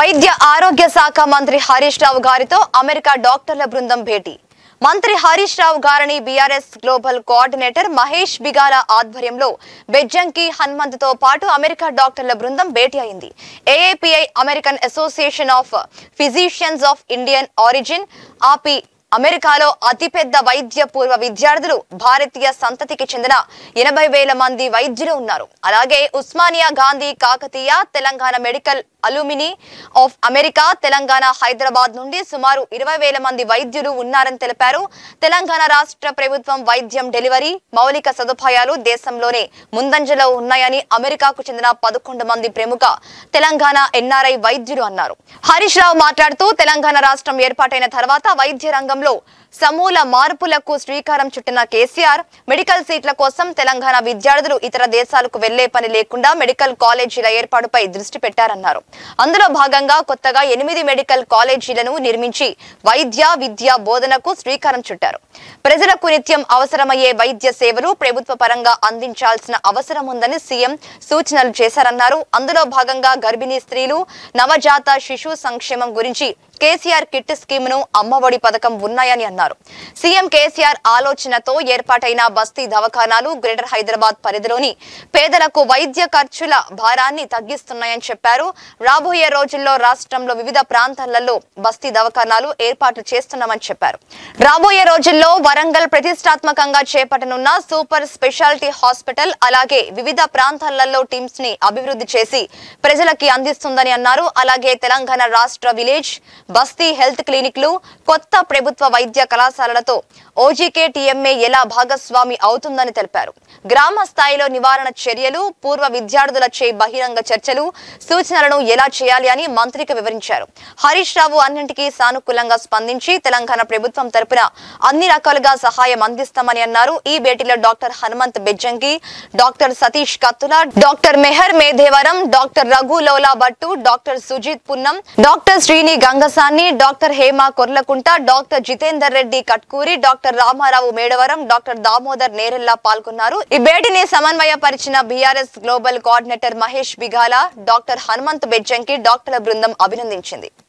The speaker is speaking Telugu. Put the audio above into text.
వైద్య ఆరోగ్య శాఖ మంత్రి హరీష్ రావు గారితో అమెరికా డాక్టర్ల బృందం భేటీ మంత్రి హరీష్ రావు గారిని BRS global coordinator Mahesh Bigala ఆధ్వర్యంలో బెజ్జంకి హనుమంత్తో పాటు అమెరికా డాక్టర్ల బృందం భేటీ అయింది AAPI American association of physicians of Indian origin AAPI అమెరికాలో అతిపెద్ద వైద్య పూర్వ విద్యార్థులు భారతీయ సంతతికి చెందిన ఎనభై వేల మంది వైద్యులు ఉన్నారు అలాగే Osmania Gandhi Kakatiya Telangana medical alumni of America Telangana Hyderabad నుండి సుమారు ఇరవై వేల మంది వైద్యులు ఉన్నారని తెలిపారు తెలంగాణ రాష్ట్ర ప్రభుత్వం వైద్యం డెలివరీ మౌలిక సదుపాయాలు దేశంలోనే ముందంజలో ఉన్నాయని అమెరికాకు చెందిన పదకొండు మంది ప్రముఖ తెలంగాణ ఎన్ఆర్ఐ వైద్యులు అన్నారు హరీష్ రావు మాట్లాడుతూ తెలంగాణ రాష్ట్రం ఏర్పాటైన తర్వాత వైద్య రంగంలో సమూల మార్పులకు శ్రీకారం చుట్టిన కేసీఆర్ మెడికల్ సీట్ల కోసం తెలంగాణ విద్యార్థులు ఇతర దేశాలకు వెళ్లే పని లేకుండా మెడికల్ కాలేజీల ఏర్పాటుపై దృష్టి పెట్టారన్నారు అందులో భాగంగా కొత్తగా ఎనిమిది మెడికల్ కాలేజీలను నిర్మించి వైద్య విద్య బోధనకు శ్రీకారం చుట్టారు ప్రజలకు నిత్యం అవసరమయ్యే వైద్య సేవలు ప్రభుత్వ పరంగా అందించాల్సిన అవసరం ఉందని సీఎం సూచనలు చేశారన్నారు అందులో భాగంగా గర్భిణీ స్త్రీలు నవజాత శిశు సంక్షేమం గురించి కేసీఆర్ కిట్ స్కీమ్ ను అమ్మఒడి పథకం ఉన్నాయని అన్నారు సీఎం కేసీఆర్ ఆలోచనతో ఏర్పాటైన బస్తీ దవాఖానాలు గ్రేటర్ హైదరాబాద్ పరిధిలోని పేదలకు వైద్య ఖర్చుల భారాన్ని తగ్గిస్తున్నాయని చెప్పారు రాబోయే రోజుల్లో రాష్ట్రంలో వివిధ ప్రాంతాలలో బస్తీ దవాఖానాలు ఏర్పాటు చేస్తున్నామని చెప్పారు రాబోయే రోజుల్లో వరంగల్ ప్రతిష్టాత్మకంగా చేపట్టనున్న సూపర్ స్పెషాలిటీ హాస్పిటల్ అలాగే వివిధ ప్రాంతాలలో టీమ్స్ ని అభివృద్ధి చేసి ప్రజలకి అందిస్తుందని అన్నారు అలాగే తెలంగాణ రాష్ట్ర విలేజ్ బస్తీ హెల్త్ క్లినిక్లు కొత్త ప్రభుత్వ వైద్య కళాశాలలతో ఓజీకే టీఎంఏ ఎలా భాగస్వామి అవుతుందని తెలిపారు గ్రామ స్థాయిలో నివారణ చర్యలు పూర్వ విద్యార్థులచే బహిరంగ చర్చలు సూచనలను ఎలా చేయాలి అని మంత్రికి వివరించారు హరీష్ రావు అన్నింటికీ సానుకూలంగా స్పందించి తెలంగాణ ప్రభుత్వం తరపున అన్ని రకాలుగా సహాయం అందిస్తామని అన్నారు ఈ భేటీలో doctor Hanumanth Bejjangi doctor Satish Kathula doctor Meher Medhevaram doctor Raghu Lola Bhattu doctor Sujith Punnam doctor Srini Gangasani doctor Hema Korlakunta doctor Jithender Reddy Katkuri doctor Rama Rao Medavaram doctor Damodar Nerella పాల్గొన్నారు ఈ భేటీని సమన్వయపరిచిన BRS global coordinator Mahesh Bigala doctor Hanumanth Bejjanki డాక్టర్ల బృందం అభినందించింది